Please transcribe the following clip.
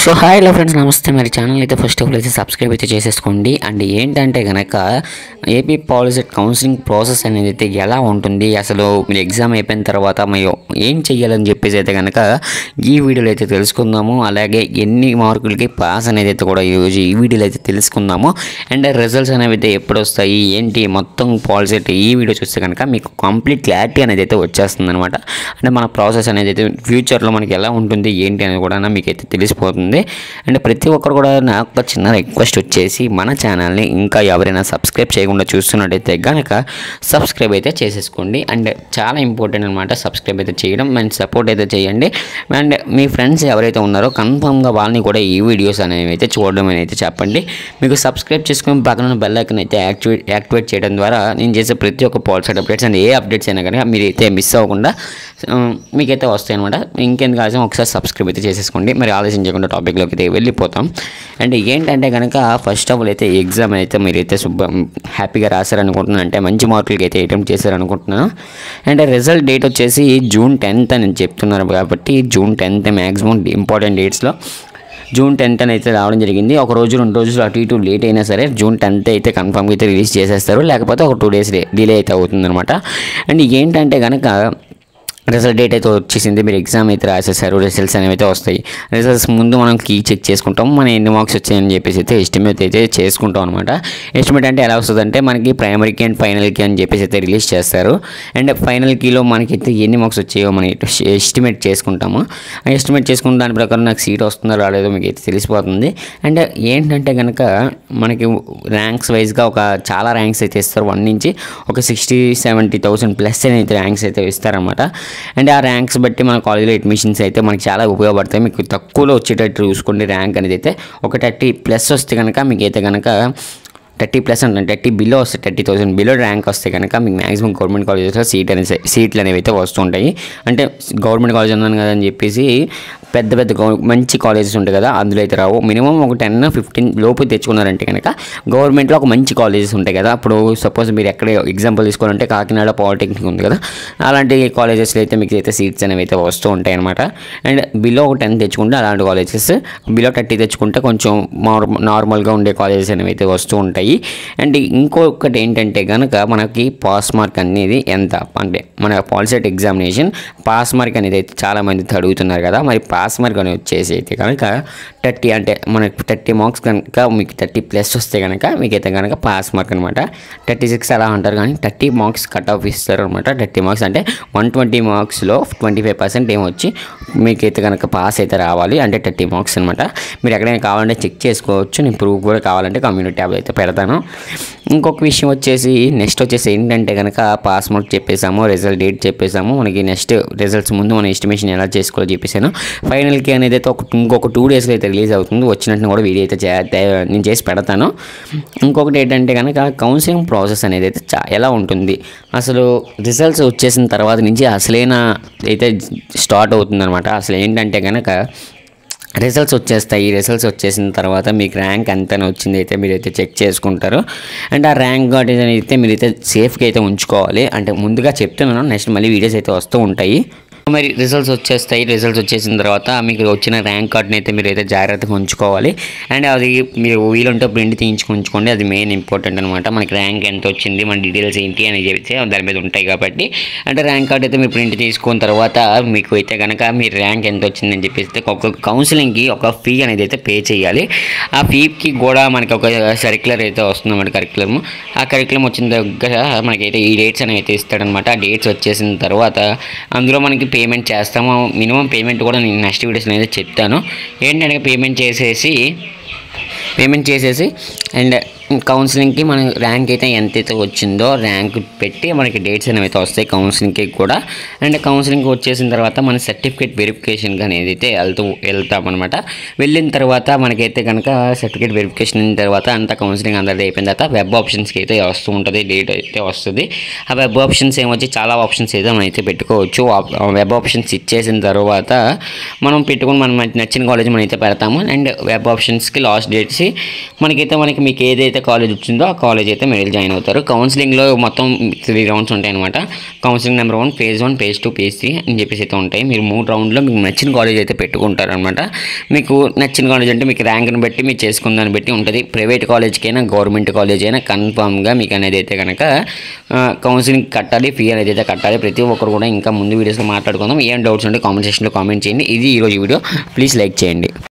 so hi hello friends నమస్తే మరి channel అయితే ఫస్ట్ ఆఫ్ ఆల్ అయితే సబ్స్క్రైబ్ అయితే చేసేసుకోండి అండ్ ఏంటంటే కనుక ఏపీ పాలిసెట్ కౌన్సిలింగ్ ప్రాసెస్ అనేది అయితే ఎలా ఉంటుంది అసలు మీరు ఎగ్జామ్ అయిపోయిన తర్వాత మీరు ఏం చెయ్యాలని చెప్పేసి అయితే కనుక ఈ వీడియోలో అయితే తెలుసుకుందాము అలాగే ఎన్ని మార్కులకి పాస్ అనేది అయితే కూడా ఈరోజు ఈ వీడియోలో అయితే తెలుసుకుందాము అండ్ రిజల్ట్స్ అనేవి అయితే ఎప్పుడు వస్తాయి ఏంటి మొత్తం పాలిసెట్ ఈ వీడియో చూస్తే కనుక మీకు కంప్లీట్ క్లారిటీ అనేది అయితే వచ్చేస్తుంది అనమాట అంటే మన ప్రాసెస్ అనేది అయితే ఫ్యూచర్లో మనకి ఎలా ఉంటుంది ఏంటి అనేది కూడా మీకు అయితే తెలిసిపోతుంది అండ్ ప్రతి ఒక్కరు కూడా నాకు ఒక చిన్న రిక్వెస్ట్ వచ్చేసి మన ఛానల్ని ఇంకా ఎవరైనా సబ్స్క్రైబ్ చేయకుండా చూస్తున్నట్టయితే కనుక సబ్స్క్రైబ్ అయితే చేసేసుకోండి అండ్ చాలా ఇంపార్టెంట్ అనమాట సబ్స్క్రైబ్ అయితే చేయడం అండ్ సపోర్ట్ అయితే చేయండి అండ్ మీ ఫ్రెండ్స్ ఎవరైతే ఉన్నారో కన్ఫామ్గా వాళ్ళని కూడా ఈ వీడియోస్ అనేవి అయితే చూడడం అని అయితే చెప్పండి మీకు సబ్స్క్రైబ్ చేసుకుని పక్కన ఉన్న బెల్ ఐకన్ అయితే యాక్టివేట్ యాక్టివేట్ చేయడం ద్వారా నేను చేసే ప్రతి ఒక్క పాలసీ అప్డేట్స్ అండ్ ఏ అప్డేట్స్ అయినా కానీ మీరు అయితే మిస్ అవ్వకుండా ఆ, మీకైతే వస్తాయి అనమాట ఇంకెందుకు ఆలస్యం ఒకసారి సబ్స్క్రైబ్ అయితే చేసేసుకోండి మరి ఆలస్యం చేయకుండా టాపిక్లోకి అయితే వెళ్ళిపోతాం అండ్ ఏంటంటే కనుక ఫస్ట్ ఆఫ్ ఆల్ అయితే ఎగ్జామ్ అయితే మీరైతే శుభ్ర హ్యాపీగా రాశారనుకుంటున్నాను అంటే మంచి మార్కులకి అయితే అటెంప్ట్ చేశారనుకుంటున్నాను అండ్ రిజల్ట్ డేట్ వచ్చేసి జూన్ టెన్త్ అని చెప్తున్నారు కాబట్టి జూన్ టెన్త్ మ్యాక్సిమం ఇంపార్టెంట్ డేట్స్లో జూన్ టెన్త్ అని అయితే రావడం జరిగింది ఒక రోజు రెండు రోజులు అటు ఇటు లేట్ అయినా సరే జూన్ టెన్త్ అయితే కన్ఫామ్గా అయితే రిలీజ్ చేసేస్తారు లేకపోతే ఒక టూ డేస్ డిలే అయితే అవుతుందన్నమాట అండ్ ఏంటంటే కనుక రిజల్ట్ డేట్ అయితే వచ్చేసింది మీరు ఎగ్జామ్ అయితే రాసేసారు రిజల్ట్స్ అనేవి అయితే వస్తాయి రిజల్ట్స్ ముందు మనం కీ చెక్ చేసుకుంటాం మన ఎన్ని మార్క్స్ వచ్చాయని చెప్పేసి అయితే ఎస్టిమేట్ అయితే చేసుకుంటాం అనమాట ఎస్టిమేట్ అంటే ఎలా వస్తుందంటే మనకి ప్రైమరీకి అండ్ ఫైనల్కి అని చెప్పేసి అయితే రిలీజ్ చేస్తారు అండ్ ఫైనల్ కీలో మనకైతే ఎన్ని మార్క్స్ వచ్చాయో మనం ఎస్టిమేట్ చేసుకుంటాము ఎస్టిమేట్ చేసుకున్న దాని ప్రకారం నాకు సీట్ వస్తుందో రాలేదో మీకు అయితే తెలిసిపోతుంది అండ్ ఏంటంటే కనుక మనకి ర్యాంక్స్ వైజ్గా ఒక చాలా ర్యాంక్స్ అయితే ఇస్తారు వన్ నుంచి ఒక సిక్స్టీ సెవెంటీ థౌసండ్ ప్లస్ అయితే ర్యాంక్స్ అయితే ఇస్తారనమాట అండ్ ఆ ర్యాంక్స్ బట్టి మన కాలేజీలో అడ్మిషన్స్ అయితే మనకి చాలా ఉపయోగపడతాయి మీకు తక్కువలో వచ్చేటట్టు చూసుకోండి ర్యాంక్ అనేది అయితే ఒక థర్టీ ప్లస్ వస్తే కనుక మీకు అయితే కనుక థర్టీ ప్లస్ అంటే థర్టీ బిలో వస్తే థర్టీ థౌసండ్ బిలో ర్యాంక్ వస్తే కనుక మీకు మాక్సిమం గవర్నమెంట్ కాలేజెస్లో సీట్ అనేది సీట్లు అనేవి అయితే వస్తుంటాయి అంటే గవర్నమెంట్ కాలేజ్ ఉన్నాను కదా అని చెప్పేసి పెద్ద పెద్ద గవ మంచి కాలేజెస్ ఉంటాయి కదా అందులో అయితే రావు మినిమం ఒక టెన్ ఫిఫ్టీన్ లోపు తెచ్చుకున్నారంటే కనుక గవర్నమెంట్లో ఒక మంచి కాలేజెస్ ఉంటాయి కదా అప్పుడు సపోజ్ మీరు ఎక్కడ ఎగ్జాంపుల్ తీసుకోవాలంటే కాకినాడ పాలిటెక్నిక్ ఉంది కదా అలాంటి కాలేజెస్లో అయితే మీకు అయితే సీట్స్ అనేవి అయితే వస్తూ ఉంటాయి అనమాట అండ్ బిలో ఒక టెన్ తెచ్చుకుంటే అలాంటి కాలేజెస్ బిలో థర్టీ తెచ్చుకుంటే కొంచెం నార్మల్గా ఉండే కాలేజెస్ అనేవి అయితే వస్తూ ఉంటాయి అండ్ ఇంకొకటి ఏంటంటే కనుక మనకి పాస్ మార్క్ అనేది ఎంత అంటే మన పాలిసెట్ ఎగ్జామినేషన్ పాస్ మార్క్ అనేది అయితే చాలామంది అడుగుతున్నారు కదా మరి పాస్ మార్క్ అని వచ్చేసి అయితే కనుక థర్టీ అంటే మనకి థర్టీ మార్క్స్ కనుక మీకు థర్టీ ప్లస్ వస్తే కనుక మీకైతే కనుక పాస్ మార్క్ అనమాట థర్టీ సిక్స్ అలా అంటారు కానీ థర్టీ మార్క్స్ కట్ ఆఫ్ ఇస్తారు అనమాట థర్టీ మార్క్స్ అంటే వన్ ట్వంటీ మార్క్స్లో ట్వంటీ ఫైవ్ పర్సెంట్ ఏమొచ్చి మీకైతే కనుక పాస్ అయితే రావాలి అంటే థర్టీ మార్క్స్ అనమాట మీరు ఎక్కడైనా కావాలంటే చెక్ చేసుకోవచ్చు నేను ప్రూఫ్ కూడా కావాలంటే కమ్యూనిటీ ట్యాబ్ అయితే పెడతాను ఇంకొక విషయం వచ్చేసి నెక్స్ట్ వచ్చేసి ఏంటంటే కనుక పాస్ మార్క్ చెప్పేసాము రిజల్ట్ డేట్ చెప్పేసాము మనకి నెక్స్ట్ రిజల్ట్స్ ముందు మన ఎస్టిమేషన్ ఎలా చేసుకోవాలో చెప్పేసాను ఫైనల్కి అనేది అయితే ఒక ఇంకొక టూ డేస్లో అయితే రిలీజ్ అవుతుంది వచ్చినట్టు కూడా వీడియో అయితే చే- తే- నేను చేసి పెడతాను ఇంకొకటి ఏంటంటే కనుక కౌన్సిలింగ్ ప్రాసెస్ అనేది అయితే చా ఎలా ఉంటుంది అసలు రిజల్ట్స్ వచ్చేసిన తర్వాత నుంచి అసలైన అయితే స్టార్ట్ అవుతుందన్నమాట అసలు ఏంటంటే కనుక రిజల్ట్స్ వచ్చేస్తాయి రిజల్ట్స్ వచ్చేసిన తర్వాత మీకు ర్యాంక్ ఎంత అని వచ్చింది అయితే మీరైతే చెక్ చేసుకుంటారు అండ్ ఆ ర్యాంక్ కార్డ్ అయితే మీరైతే సేఫ్గా అయితే ఉంచుకోవాలి అంటే ముందుగా చెప్తున్నాను నెక్స్ట్ మళ్ళీ వీడియోస్ అయితే వస్తూ ఉంటాయి మరి రిజల్ట్స్ వచ్చేస్తాయి రిజల్ట్స్ వచ్చేసిన తర్వాత మీకు వచ్చిన ర్యాంక్ కార్డ్ని అయితే మీరు అయితే జాగ్రత్తగా ఉంచుకోవాలి అండ్ అది మీరు వీలుంటే ప్రింట్ తీయించుకుని ఉంచుకోండి అది మెయిన్ ఇంపార్టెంట్ అనమాట మనకి ర్యాంక్ ఎంత వచ్చింది మన డీటెయిల్స్ ఏంటి అని చెప్తే దాని మీద ఉంటాయి కాబట్టి అంటే ర్యాంక్ కార్డ్ అయితే మీరు ప్రింట్ తీసుకున్న తర్వాత మీకు అయితే కనుక మీ ర్యాంక్ ఎంత వచ్చిందని చెప్పేసి ఒక కౌన్సిలింగ్కి ఒక ఫీ అనేది అయితే పే చేయాలి ఆ ఫీకి కూడా మనకి ఒక సర్క్యులర్ అయితే వస్తుంది అన్నమాట కరికులము ఆ కరికులం వచ్చిన దగ్గర మనకైతే ఈ డేట్స్ అనేవి అయితే ఇస్తాడనమాట ఆ డేట్స్ వచ్చేసిన తర్వాత అందులో మనకి పేమెంట్ చేస్తాము మినిమం పేమెంట్ కూడా నేను నెక్స్ట్ వీడియోస్లో అయితే చెప్తాను ఏంటంటే పేమెంట్ చేసేసి పేమెంట్ చేసేసి అండ్ కౌన్సిలింగ్కి మన ర్యాంక్ అయితే ఎంతైతే వచ్చిందో ర్యాంక్ పెట్టి మనకి డేట్స్ అనేవి అయితే వస్తాయి కౌన్సిలింగ్కి కూడా అండ్ కౌన్సిలింగ్ వచ్చేసిన తర్వాత మన సర్టిఫికేట్ వెరిఫికేషన్కి అనేది అయితే వెళ్తూ వెళ్తామన్నమాట వెళ్ళిన తర్వాత మనకైతే కనుక సర్టిఫికేట్ వెరిఫికేషన్ అయిన తర్వాత అంతా కౌన్సిలింగ్ అందరిది అయిపోయిన తర్వాత వెబ్ ఆప్షన్స్కి అయితే వస్తూ ఉంటుంది డేట్ అయితే వస్తుంది ఆ వెబ్ ఆప్షన్స్ ఏమొచ్చి చాలా ఆప్షన్స్ అయితే మనం అయితే పెట్టుకోవచ్చు ఆ వెబ్ ఆప్షన్స్ ఇచ్చేసిన తర్వాత మనం పెట్టుకుని మనం మనకి నచ్చిన కాలేజ్ మనం అయితే పెడతాము అండ్ వెబ్ ఆప్షన్స్కి లాస్ట్ డేట్స్ మనకైతే మనకి మీకు ఏదైతే కాలేజ్ వచ్చిందో ఆ కాలేజ్ అయితే మీరు వెళ్ళి జాయిన్ అవుతారు కౌన్సిలింగ్లో మొత్తం త్రీ రౌండ్స్ ఉంటాయి అనమాట counselling number one phase one phase two phase three అని చెప్పేసి అయితే ఉంటాయి మీరు మూడు రౌండ్లో మీకు నచ్చిన కాలేజ్ అయితే పెట్టుకుంటారు అనమాట మీకు నచ్చిన కాలేజ్ అంటే మీకు ర్యాంక్ని బట్టి మీరు చేసుకున్న దాన్ని బట్టి ఉంటుంది ప్రైవేట్ కాలేజ్కైనా గవర్నమెంట్ కాలేజ్ అయినా కన్ఫామ్గా మీకు అనేది అయితే కనుక కౌన్సిలింగ్ కట్టాలి ఫీ అనేది అయితే కట్టాలి ప్రతి ఒక్కరు కూడా ఇంకా ముందు వీడియోస్లో మాట్లాడుకుందాం ఏం డౌట్స్ ఉంటే కామెంట్ సెక్షన్లో కామెంట్ చేయండి ఇది ఈరోజు వీడియో ప్లీజ్ లైక్ చేయండి